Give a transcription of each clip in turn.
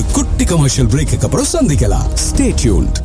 ஒரு குட்டி commercial break அப்புறம் சந்திக்கலாம் stay tuned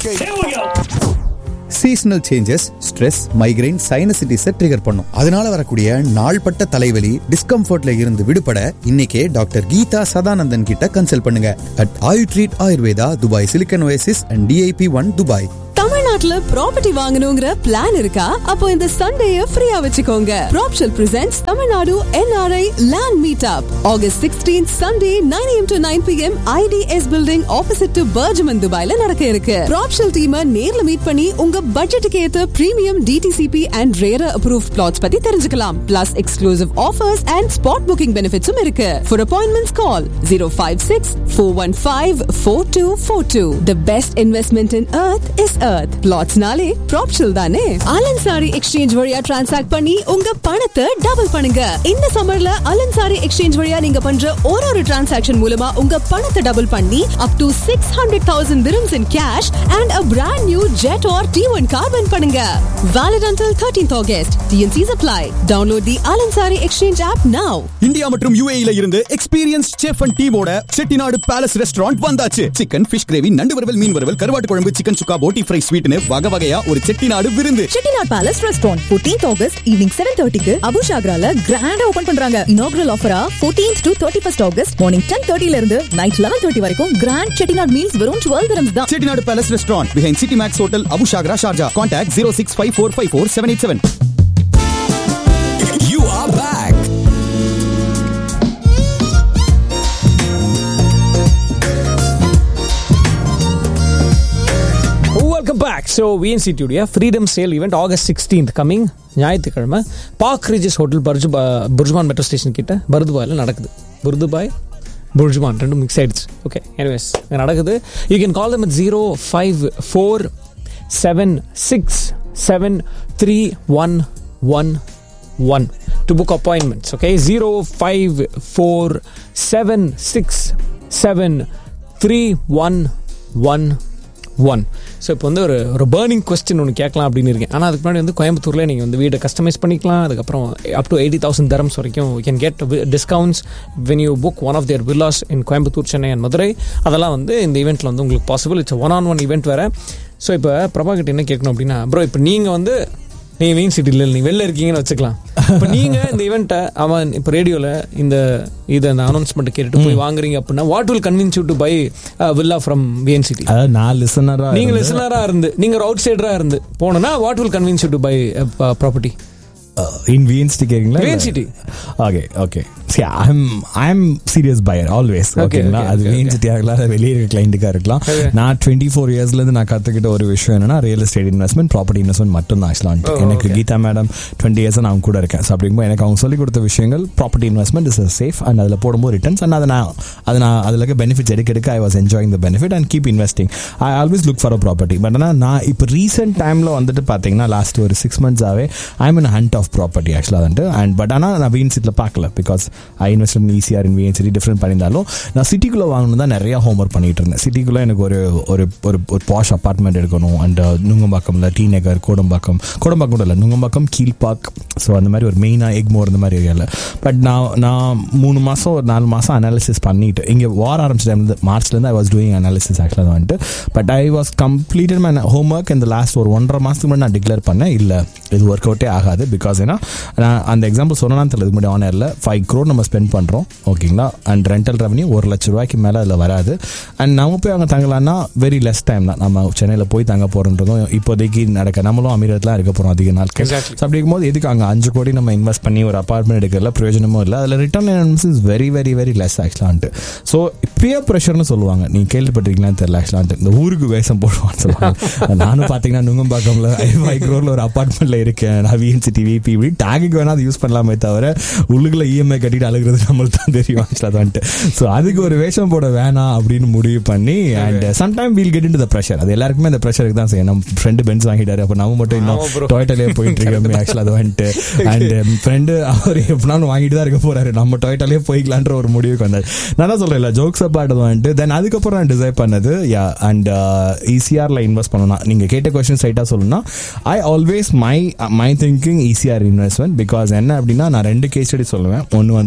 seasonal changes stress migraine சைனசிட்டிஸை ட்ரிகர் பண்ணும் அதனால வரக்கூடிய நாள்பட்ட தலைவலி டிஸ்கம்ஃபர்ட்ல இருந்து விடுபட இன்னைக்கே டாக்டர் கீதா சதானந்தன் கிட்ட கன்சல்ட் பண்ணுங்க at Ayu treat Ayurveda Dubai silicon oasis and DIP one Dubai தமிழ்நாட்டுல ப்ராப்பர்ட்டி வாங்கணுங்கிற பிளான் இருக்கா அப்போ இந்த சண்டேய ஃப்ரீயா வச்சுக்கோங்க ப்ராப்ஷல் presents Tamil Nadu NRI land meet up August sixteen Sunday nine AM to nine PM ITS building opposite to BurJuman துபாய்ல நடக்க இருக்கு ப்ராப்ஷல் டீமை நேர்ல மீட் பண்ணி உங்க பட்ஜெட்டுக்கு ஏத்த premium DTCP and RERA approve plots பத்தி தெரிஞ்சுக்கலாம் plus exclusive offers and spot booking பெனிஃபிட்ஸும் இருக்கு for appointments call zero five six four one five four two four two the best investment in earth is earth பிளாட்ஸ்னாலே ப்ராப்ஷல் தானே Al Ansari exchange வழியா transact பண்ணி உங்க பணத்தை டபுள் பண்ணுங்க இந்த சம்மர்ல அலன் சாரி எக்ஸ்சேஞ்ச் வழியா நீங்க பண்ற ஒரு ஒரு டிரான்சாக்ஷன் மூலமா உங்க பணத்தை டபுள் பண்ணி up to six hundred thousand dirhams in cash and a brand new Jet or T1 car win பண்ணுங்க valid until 13th August TNC's apply download the Alan Sari exchange app now India மற்றும் யுஏஇல இருந்து experience chef and டீமோட Chettinad palace restaurant வந்தாச்சு chicken fish gravy நண்டு வறுவல் மீன் வறுவல் கருவாட்டு குழம்பு சிக்கன் சுக்கா போட்டி ஃப்ரை ஸ்வீட்னு வகை வகையா ஒரு செட்டிநாடு விருந்து Chettinad palace restaurant 14th August evening seven தேர்ட்டிக்கு அபு ஷாக்ரால கிராண்டா ஓபன் பண்றாங்க இனாகுரல் ஆஃபரா 14th to thirty first August morning ten தேர்ட்டில இருந்து நைட் லெவன் தேர்ட்டி வரைக்கும் கிராண்ட் செட்டிநாட் மீல்ஸ் வெறும் டுவெல் திரம்ஸ் தான் Chettinad palace restaurant behind City Max hotel Abu Shagara Sharjah contact zero six five four five four seven eight seven you are back welcome back so விஎன்சிடியுடைய freedom sale event August sixteenth coming ஞாயிற்றுக்கிழமை Park Regis hotel பர்ஜு BurJuman metro station கிட்ட பருதுபாயில் நடக்குது Bur Dubai BurJuman ரெண்டும் mix ஆயிடுச்சு okay anyways நடக்குது you can call them at zero five four seven six seven three one one one to book appointments okay zero five four seven six seven three one one one so இப்போ வந்து ஒரு ஒரு burning question ஒன்று கேட்கலாம் அப்படின்னு இருக்கேன் ஆனால் அதுக்கு முன்னாடி வந்து கோயம்புத்தூரில் நீங்கள் வந்து வீடை கஸ்டமைஸ் பண்ணிக்கலாம் அதுக்கப்புறம் up to eighty thousand dirhams வரைக்கும் you can get discounts when you book one of their villas in Coimbatore Chennai and Madurai அதெல்லாம் வந்து இந்த ஈவெண்ட்டில் வந்து உங்களுக்கு possible it's one on one event வேறு ஸோ இப்போ பிரபா கிட்ட என்ன கேட்கணும் அப்படின்னா ப்ரோ இப்போ நீங்கள் வந்து நீங்கள் மெயின் சிட்டியில் நீங்கள் வெளில இருக்கீங்கன்னு வச்சுக்கலாம் இப்போ நீங்கள் இந்த ஈவெண்ட்டை அவன் இப்போ ரேடியோவில் இந்த இதை அந்த அனௌன்ஸ்மெண்ட் கேட்டுட்டு போய் வாங்குறீங்க அப்படின்னா what will convince you to buy villa from VN City அதாவது நான் லிசனரா நீங்க லிசனரா இருந்து நீங்க ஒரு அவுட் சைடரா இருந்து போனா what will convince you to buy property in VN City கேக்குறீங்களா VNCT. Okay okay see i'm i'm serious buyer always Okay, ஓகேங்களா okay, அது okay, விஎன்சிட்டியா இருக்கலாம் அது வெளியே இருக்க கிளைண்ட்டுக்கா இருக்கலாம் Okay. நான் டுவெண்ட்டி ஃபோர் இயர்ஸ்ல இருந்து நான் கத்துக்கிட்ட ஒரு விஷயம் என்னன்னா real estate investment property investment மட்டும் தான் ஆக்சுவலாக Oh, எனக்கு okay. Geetha madam twenty years நான் அவங்க கூட இருக்கேன் ஸோ அப்படிங்கும்போது எனக்கு அவங்க சொல்லிக் கொடுத்த விஷயங்கள் property investment is safe and அதில் போடும்போது ரிட்டர்ன்ஸ் அண்ட் அதை நான் அது நான் அதில் இருக்க பெனிஃபிட்ஸ் எடுக்க எடுக்க I was enjoying the benefit and keep investing I always look for a property but ஆனால் நான் இப்போ ரீசெண்ட் டைமில் வந்துட்டு பார்த்தீங்கன்னா லாஸ்ட் ஒரு சிக்ஸ் மந்த்ஸாகவே I am in hunt of property ஆக்சுவலாக வந்துட்டு அண்ட் பட் ஆனால் நான் விஎன்சிட்டியில் பார்க்கல because I invest in ECR in VN city different பண்ணியிருந்தாலும் நான் சிட்டிக்குள்ளே வாங்கணும் தான் நிறைய ஹோம்ஒர்க் பண்ணிட்டு இருந்தேன் சிட்டிக்குள்ளே எனக்கு ஒரு ஒரு ஒரு ஒரு பாஷ் அப்பார்ட்மெண்ட் எடுக்கணும் அண்ட் நுங்கம்பாக்கம்ல டி நகர் கோடம்பாக்கம் கோடம்பாக்கம் கூட இல்லை நுங்கம்பாக்கம் கீழ்பாக் ஸோ அந்த மாதிரி ஒரு மெயினாக எக்மோர் இந்த மாதிரி ஏரியாவில் பட் நான் நான் மூணு மாதம் ஒரு நாலு மாதம் அனாலிசிஸ் பண்ணிட்டு இங்கே வார ஆரம்பிச்ச டைம்ல மார்ச்லேருந்து ஐ வாஸ் டூயிங் அனாலிசிஸ் ஆக்சுவலாக வந்துட்டு but I was completed my homework இந்த லாஸ்ட் ஒரு ஒன்றரை மாதத்துக்கு முன்னாடி நான் டிக்ளேர் பண்ணேன் இல்லை இது ஒர்க் அவுட்டே ஆகாது பிகாஸ் ஏன்னா நான் அந்த எக்ஸாம்பிள் சொன்னான்னு தெரியல இதுக்கு முன்னாடி ஆனரில் ஃபைவ் க்ரோர் நம்ம ஸ்பெண்ட் பண்ணுறோம் ஓகேங்களா அண்ட் ரெண்டல் ரெவன்யூ ஒரு லட்ச ரூபாய்க்கு மேலே அதில் வராது அண்ட் நம்ம போய் அங்கே தங்கலாம்னா வெரி லெஸ் டைம் தான் நம்ம சென்னையில் போய் தங்க போகிறோன்றதும் இப்போதைக்கு நடக்க நம்மளும் அமீரத்தில் இருக்க போகிறோம் அதிக நாட்கள் Exactly. ஸோ அப்படி இருக்கும்போது எதுக்கு அங்கே அஞ்சு கோடி நம்ம இன்வெஸ்ட் பண்ணி ஒரு அப்பார்ட்மெண்ட் எடுக்கிறதுல பிரயோஜனமும் இல்லை அதில் return is very very very less ஆக்சுவலான்ட்டு ஸோ பியர் ப்ரெஷர்னு சொல்லுவாங்க நீ கேள்விப்பட்டிருக்கீங்களான்னு தெரியல ஆக்சுவலான்ட்டு இந்த ஊருக்கு வேஷம் போடுவான்னு சொல்லுவாங்க நானும் பார்த்தீங்கன்னா நுங்கம்பாக்கம்ல ஃபைவ் க்ரோரில் ஒரு அப்பார்ட்மெண்ட்டில் இருக்கேன் நான் விஎன்சிடி விபி இப்படி டேகுக்கு வேணா அதை யூஸ் பண்ணலாமே தவிர உள்ளுக்குள்ள இஎம்ஐ கட்டிட்டு அழுகிறது நம்மளுக்கு தான் தெரியும் ஆக்சுவலாக வந்துட்டு ஸோ அதுக்கு ஒரு வேஷம் போட வேணாம் அப்படின்னு முடிவு பண்ணி and sometime we'll get in the pressure அது எல்லாருக்குமே அந்த ப்ரெஷருக்கு தான் செய்யும் நம்ம ஃப்ரெண்டு பென்ஸ் வாங்கிட்டாரு அப்போ நம்ம மட்டும் இன்னும் ஆமா bro. டொயட்டாலே போயிட்டு இருக்கோம் ஆக்சுவலாக அது வந்துட்டு அண்ட் ஃப்ரெண்டு அவர் எப்படினாலும் வாங்கிட்டு தான் இருக்க போறாரு நம்ம டொயட்டாலே போய்க்கலான்ற ஒரு முடிவுக்கு வந்தார் நான் தான் சொல்றேன் ஜோக்ஸ் அப்பாட் வந்துட்டு தென் அதுக்கப்புறம் நான் டிசைட் பண்ணது யா அண்ட் ஈசிஆர்ல இன்வெஸ்ட் பண்ணணும் நீங்க கேட்ட கொஸ்டின் ரைட்டா சொல்லணும்னா I always my my thinking ECR investment because என்ன அப்படின்னா நான் ரெண்டு கேஸ் ஸ்டடி சொல்லுவேன் ஒன்று வந்து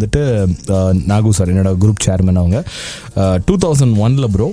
வந்துட்டு அஹ், நாகு சார் என்னோட குரூப் சேர்மன் அவங்க டூ தௌசண்ட் ஒன்ல bro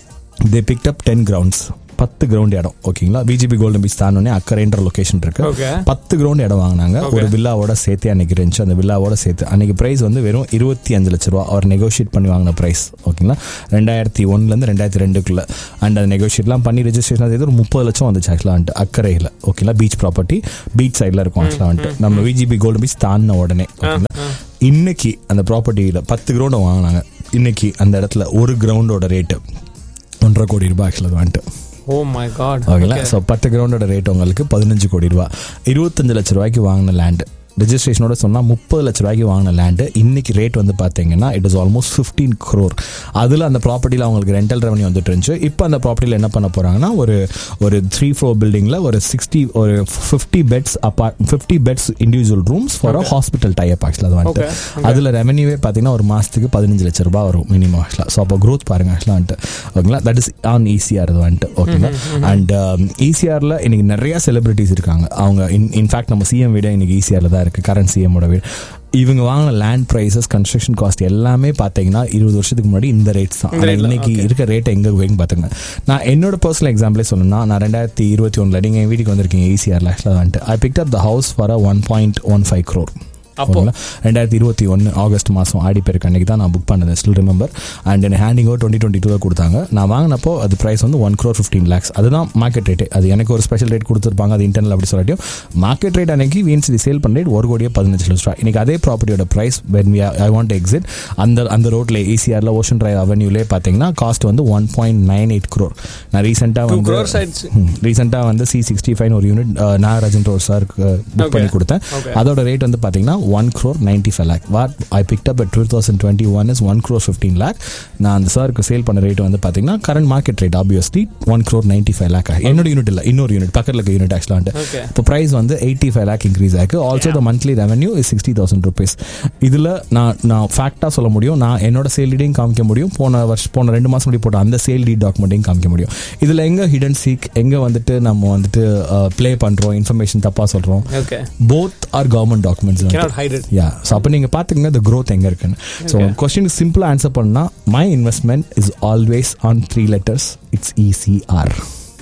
they picked up ten grounds பத்து கிரவுண்ட் இடம் ஓகேங்களா பிஜிபி கோல்டன் பீச் தானோடனே அக்கறைன்ற லொகேஷன் இருக்கு Okay. பத்து கிரவுண்ட் இடம் வாங்கினாங்க ஒரு வில்லாவோட சேர்த்து அன்னைக்கு இருந்துச்சு அந்த வில்லாவோட சேர்த்து அன்னைக்கு பிரைஸ் வந்து வெறும் இருபத்தி அஞ்சு லட்ச ரூபா அவர் நெகோஷியேட் பண்ணி வாங்கின பிரைஸ் ஓகேங்களா ரெண்டாயிரத்தி ஒன்னுலேருந்து ரெண்டாயிரத்தி ரெண்டுக்குள்ள அண்ட் அந்த நெகோஷியேட்லாம் பண்ணி ரெஜிஸ்ட்ரேஷன் செய்து ஒரு முப்பது லட்சம் வந்துச்சு ஆக்சுவலாக வந்துட்டு அக்கறையில் ஓகேங்களா பீச் ப்ராப்பர்ட்டி பீச் சைடில் இருக்கும் ஆக்சுவலாக வந்துட்டு நம்ம விஜிபி கோல்டன் பீச் தாண்டின உடனே ஓகேங்களா இன்னைக்கு அந்த ப்ராப்பர்ட்டியில் பத்து கிரவுண்டை வாங்கினாங்க இன்னைக்கு அந்த இடத்துல ஒரு கிரவுண்டோட ரேட்டு ஒன்றரை கோடி ரூபாய் ஆக்சுவலாக வந்துட்டு ஓ மை காட் ஓகேங்களா ஸோ பத்து கிரவுண்டோட ரேட் உங்களுக்கு பதினஞ்சு கோடி ரூபா இருபத்தஞ்சு லட்ச ரூபாய்க்கு வாங்கின லேண்டு ரெஜிஸ்ட்ரேஷனோட சொன்னால் முப்பது லட்ச ரூபாய்க்கு வாங்கின லேண்டு இன்னைக்கு ரேட் வந்து பார்த்தீங்கன்னா it is almost fifteen crore அதில் அந்த ப்ராப்பர்ட்டியில் அவங்களுக்கு ரெண்டல் ரெவன்யூ வந்துட்டு இருந்துச்சு இப்போ அந்த ப்ராப்பர்ட்டியில் என்ன பண்ண போகிறாங்கன்னா ஒரு ஒரு த்ரீ ஃப்ளோர் பில்டிங்கில் ஒரு சிக்ஸ்டி ஒரு fifty beds apart fifty beds individual rooms for a hospital type ஆக்சுவலாக அது வந்துட்டு Okay. அதில் ரெவன்யூவே பார்த்தீங்கன்னா ஒரு மாதத்துக்கு பதினஞ்சு லட்ச ரூபாய் வரும் மினிமம் ஆக்சுவலாக ஸோ அப்போ க்ரோத் பாருங்க ஆக்சுவலாக வந்துட்டு ஓகேங்களா தட் இஸ் ஆன் ஈஸியாக இது வந்துட்டு ஓகேங்களா அண்ட் ஈசிஆரில் இன்னைக்கு நிறைய செலிபிரிட்டிஸ் இருக்காங்க அவங்க இன் இன்ஃபேக்ட் நம்ம சிஎம் விட இன்னைக்கு ஈசிஆரில் தான் இருக்குது கரண்ட் சிஎம்மோட வீடு இவங்க வாங்கின லேண்ட் ப்ரைஸஸ் கன்ஸ்ட்ரக்ஷன் காஸ்ட் எல்லாமே பார்த்தீங்கன்னா இருபது வருஷத்துக்கு முன்னாடி இந்த ரேட்ஸ் தான் இந்த ஆனா rate தான், இன்னைக்கு okay. இருக்க ரேட் எங்கே போயின்னு பார்த்துங்க நான் என்னோட பர்சனல் எக்ஸாம்பிளே சொல்லணும்னா நான் ரெண்டாயிரத்தி இருபத்தி ஒன்றில் நீங்கள் என் வீட்டுக்கு வந்திருக்கீங்க ஈசிஆரில் ஆக்சுவலாக வந்துட்டு I picked up the house for a one point one five crore அப்போ? ரெண்டாயிரத்தி இருபத்தி ஒன்று ஆகஸ்ட் மாதம் ஆடி பேருக்கு அன்னைக்கு தான் நான் புக் பண்ணது ஸ்டில் ரிமெம்பர் அண்ட் எனக்கு handing over twenty twenty two கொடுத்தாங்க நான் வாங்கினப்போ அது ப்ரைஸ் வந்து ஒன் க்ரோர் ஃபிஃப்டீன் லேக்ஸ் அதுதான் மார்க்கெட் ரேட் அது எனக்கு ஒரு ஸ்பெஷல் ரேட் கொடுத்துருப்பாங்க அது இன்டர்னல் அப்படி சொல்லாட்டியும் மார்க்கெட் ரேட் அன்னைக்கு விஎன்சி சேல் பண்ண ரேட் ஒரு கோடியே பதினஞ்சு லட்ச ரூபா இன்னைக்கு அதே ப்ராப்பர்ட்டியோட price when we I want exit அந்த அந்த ரோட்ல ஏசிஆர்ல ஓஷன் டிரைவ் அவென்யூலே பார்த்தீங்கன்னா காஸ்ட் வந்து one point nine eight crore நான் ரீசெண்டாக Two வந்து crores ஆயிடுச்சு. ரீசெண்டாக வந்து சி சிக்ஸ்டி ஃபைவ் ஒரு யூனிட் நாகராஜன் ரோட் சாருக்கு புக் Okay. பண்ணி கொடுத்தேன் Okay. அதோட ரேட் வந்து பார்த்தீங்கன்னா one crore ninety five lakh what I picked up two thousand twenty one is one crore fifteen lakh நான் அந்த சாருக்கு சேல் பண்ண ரேட் வந்து பார்த்தீங்கன்னா current market rate obviously one crore ninety five lakh என்னோட யூனிட் இல்லை இன்னொரு யூனிட் பக்கத்தில் இருக்க யூனிட் ஆக்சுவலாக Okay. இப்போ ப்ரைஸ் வந்து எயிட்டி ஃபைவ் லேக் இன்க்ரீஸ் ஆயிருக்கு also the monthly revenue is sixty thousand rupees இதில் நான் நான் ஃபேக்டாக சொல்ல முடியும் நான் என்னோட சேல் டீடையும் காமிக்க முடியும் போன வருஷம் போன ரெண்டு மாதம் முன்னாடி போட்ட அந்த சேல் டீட் டாக்குமெண்ட்டையும் காமிக்க முடியும் இதில் எங்கே ஹிடன் சீக் எங்கே வந்துட்டு நம்ம வந்துட்டு ப்ளே பண்ணுறோம் இன்ஃபர்மேஷன் தப்பாக சொல்கிறோம் okay both are government documents cannot hide it yeah so அப்போ நீங்கள் பார்த்துக்கங்க the growth எங்கே இருக்குன்னு ஸோ கொஸ்டினுக்கு சிம்பிளாக ஆன்சர் பண்ணா my investment is always on three letters it's ECR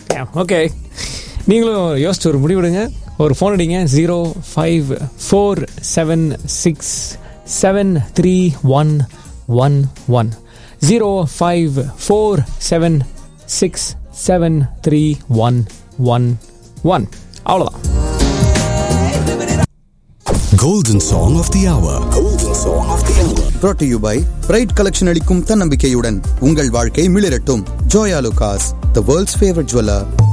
okay நீங்களும் யோசிச்சு ஒரு முடிவெடுங்க ஒரு ஃபோன் அடிங்க zero five four seven six seven three one one one zero five four seven six seven three one one one அவ்வளோதான் Golden Song of the Hour. Golden Song of the Hour. brought to you by pride collection அளிக்கும் தன்னம்பிக்கையுடன் உங்கள் வாழ்க்கை மிளிரட்டும் Joyalukkas the world's favourite jeweller